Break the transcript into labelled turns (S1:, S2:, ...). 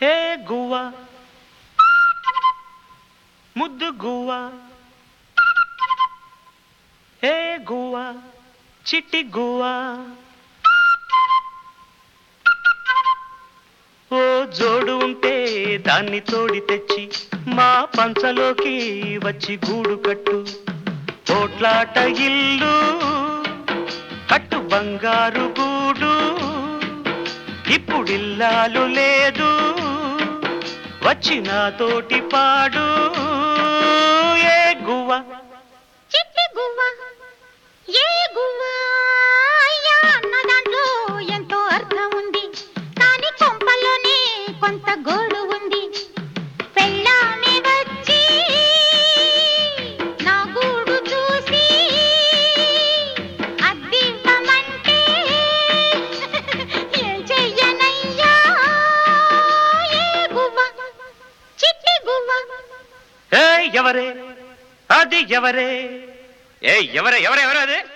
S1: హే గువ్వ ముద్దు గువ్వ హే గువ్వ చిట్టి గువ్వ ఓ జోడు ఉంటే దాన్ని తోడి తెచ్చి మా పంచలోకి వచ్చి గూడు కట్టు పోట్లాట ఇల్లు కట్టు బంగారు గూడు ఇప్పుడిల్లాలు లేదు వచ్చి నాతోటి పాడు ఏ గువ్వ
S2: చిట్టి గువ్వ ఏ గువ్వ అయ్యా అన్న దాంట్లో ఎంతో అర్థం ఉంది కానీ కొంపల్లోనే కొంత గోడు ఉంది పెళ్ళామే వచ్చి నా గూడు చూసి అద్దివ్వమంటే ఏం చెయ్యనయ్యా ఏ గువ్వ చిట్టి గువ్వ
S1: ఏ ఎవరే అది ఎవరే ఏ ఎవరే ఎవరే ఎవరే అది